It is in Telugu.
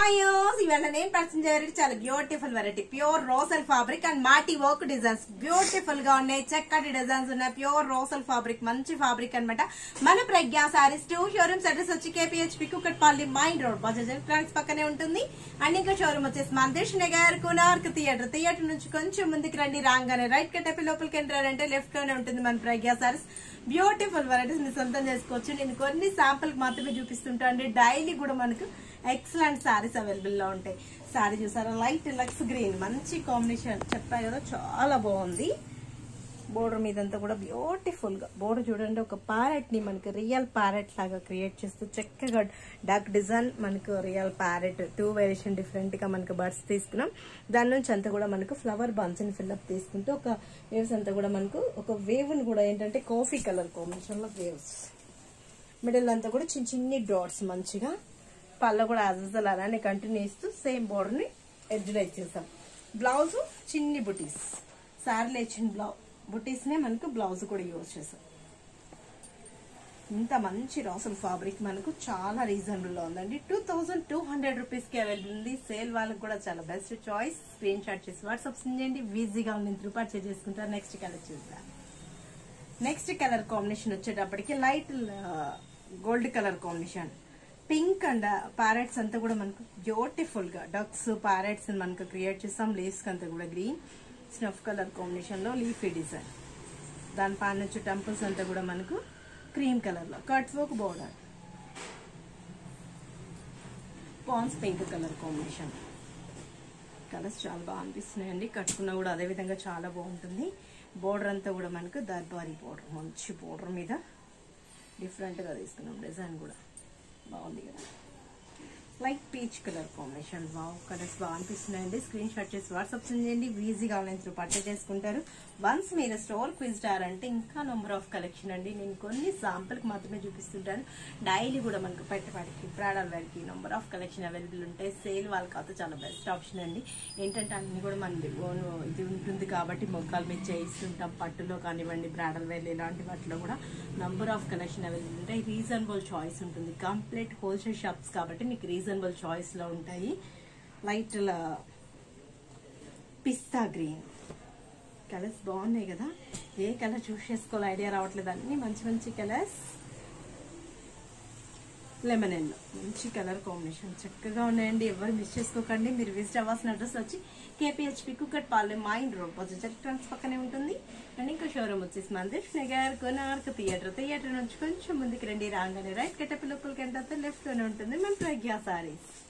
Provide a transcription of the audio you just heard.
హాయ్ ఇవాళ నేను పరిచయం వెరైటీ చాలా బ్యూటిఫుల్ వెరైటీ ప్యూర్ రోసల్ ఫ్యాబ్రిక్ అండ్ మాటి వర్క్ డిజైన్స్ బ్యూటిఫుల్ గా ఉన్నాయి చక్కటి డిజైన్స్ ఉన్నాయి ప్యూర్ రోసల్ ఫ్యాబ్రిక్ మంచి ఫ్యాబ్రిక్ అన్నమాట మన Pragna sarees two showrooms address వచ్చి KPHB Kukatpally main road Bajaj electronics పక్కనే ఉంటుంది అండ్ ఇంకా షోరూమ్ వచ్చేసి మందేష్ నగర్ కునార్క్ థియేటర్ థియేటర్ నుంచి కొంచెం ముందుకు రండి రాగానే రైట్ కట్టపి లోపలికి ఎంట్రారంటే లెఫ్ట్ లోనే ఉంటుంది మన ప్రజ్ఞ సారీస్ బ్యూటిఫుల్ వెరైటీస్ ని సొంతం చేసుకోవచ్చు నేను కొన్ని శాంపుల్ మాత్రమే చూపిస్తుంటా అండి డైలీ కూడా మనకు ఎక్సలెంట్ సారీస్ అవైలబుల్ లో ఉంటాయి సారీ చూసారా లైట్ లక్స్ గ్రీన్ మంచి కాంబినేషన్ చెప్పా కదా చాలా బాగుంది బోర్డర్ మీదంతా కూడా బ్యూటిఫుల్ గా బోర్డర్ చూడండి ఒక ప్యారెట్ ని మనకి రియల్ ప్యారెట్ లాగా క్రియేట్ చేస్తూ చక్కగా డార్క్ డిజైన్ మనకు real parrot two variation different గా మనకు బర్డ్స్ తీసుకున్నాం దాని నుంచి అంతా కూడా మనకు ఫ్లవర్ బంచ్ ని ఫిల్అప్ తీసుకుంటూ ఒక వేవ్స్ అంతా కూడా మనకు ఒక వేవ్ ని కూడా ఏంటంటే కాఫీ కలర్ కాంబినేషన్ లో వేవ్స్ మిడిల్ అంతా కూడా చిన్న చిన్ని డాట్స్ మంచిగా పళ్ళ కూడా యాజ్ అలానే కంటిన్యూ ఇస్తూ సేమ్ బోర్డర్ ని ఎడ్జ్లో ఇచ్చేసాం బ్లౌజ్ చిన్ని బుటీస్ శారీలో ఇచ్చిన బ్లౌ బుటీస్ నే మనకు బ్లౌజ్ కూడా యూజ్ చేసాం ఇంత మంచి రాసల్ ఫ్యాబ్రిక్ మనకు చాలా రీజనబుల్ లో ఉందండి two thousand two hundred rupees కి అవైలబుల్ ఉంది సేల్ వాళ్ళకి కూడా చాలా బెస్ట్ చాయిస్ స్క్రీన్ షాట్ చేసి వాట్సాప్ చేయండి ఈజీగా ఉంది త్రూ పర్చేజ్ చేసుకుంటారు నెక్స్ట్ కలర్ చూద్దాం నెక్స్ట్ కలర్ కాంబినేషన్ వచ్చేటప్పటికి light gold colour combination pink and parrots అంతా కూడా మనకు బ్యూటిఫుల్ గా డక్స్ ప్యారెట్స్ మనకు క్రియేట్ చేస్తాం లీవ్స్ అంతా కూడా గ్రీన్ స్నఫ్ కలర్ కాంబినేషన్ లో లీఫీ డిజైన్ దాని పైన వచ్చే టెంపుల్స్ అంతా కూడా మనకు క్రీమ్ కలర్ లో కట్ వర్క్ బోర్డర్ పాన్స్ పింక్ కలర్ కాంబినేషన్ కలర్స్ చాలా బాగా అనిపిస్తున్నాయండి కట్టుకున్నా కూడా అదే విధంగా చాలా బాగుంటుంది బోర్డర్ అంతా కూడా మనకు దర్బారీ బోర్డర్ మంచి బోర్డర్ మీద డిఫరెంట్గా తీసుకున్నాం డిజైన్ కూడా బాగుంది కదా లైట్ పీచ్ కలర్ కాంబినేషన్ బాగు కలర్స్ బాగా అనిపిస్తున్నాయండి స్క్రీన్ షాట్ చేసి వాట్సాప్ చేయండి ఈజీగా ఆన్లైన్ త్రూ పర్చేజ్ చేసుకుంటారు వన్స్ మీరు స్టోర్ విజిట్ అంటే ఇంకా నెంబర్ ఆఫ్ కలెక్షన్ అండి నేను కొన్ని శాంపుల్కి మాత్రమే చూపిస్తుంటాను డైలీ కూడా మనకు పెట్టవాడికి ప్రాడల్ వేర్కి నెంబర్ ఆఫ్ కలెక్షన్ అవైలబుల్ ఉంటాయి సేల్ వాళ్ళకి అయితే చాలా బెస్ట్ ఆప్షన్ అండి ఏంటంటే అన్ని కూడా మనది ఓన్ ఇది ఉంటుంది కాబట్టి మొక్కల మీద చేయిస్తుంటాం పట్టులో కానివ్వండి బ్రాడల్ వేర్ ఇలాంటి వాటిలో కూడా నంబర్ ఆఫ్ కలెక్షన్ అవైలబుల్ ఉంటాయి రీజనబుల్ చాయిస్ ఉంటుంది కంప్లీట్ హోల్సేల్ షాప్స్ కాబట్టి మీకు రీజనబుల్ చాయిస్లో ఉంటాయి లైట్ పిస్తా గ్రీన్ కలర్స్ బాగున్నాయి కదా ఏ కలర్ చూస్ చేసుకోవాలి ఐడియా రావట్లేదు అన్ని మంచి మంచి కలర్స్ లెమన్ ఎల్లో మంచి కలర్ కాంబినేషన్ చక్కగా ఉన్నాయండి ఎవరు మిస్ చేసుకోకండి మీరు విజిట్ అవ్వాల్సిన అడ్రస్ వచ్చి KPHB Kukatpally main road position electronics పక్కనే ఉంటుంది అండ్ ఇంకా షోరూమ్ వచ్చేసి మందిర్ నగర్ కొనార్క్ థియేటర్ థియేటర్ నుంచి కొంచెం ముందుకు రండి రాగానే రైట్ కట్టపి లోపలికి ఎంత లెఫ్ట్ లోనే ఉంటుంది మన ప్రజ్ఞా సారీస్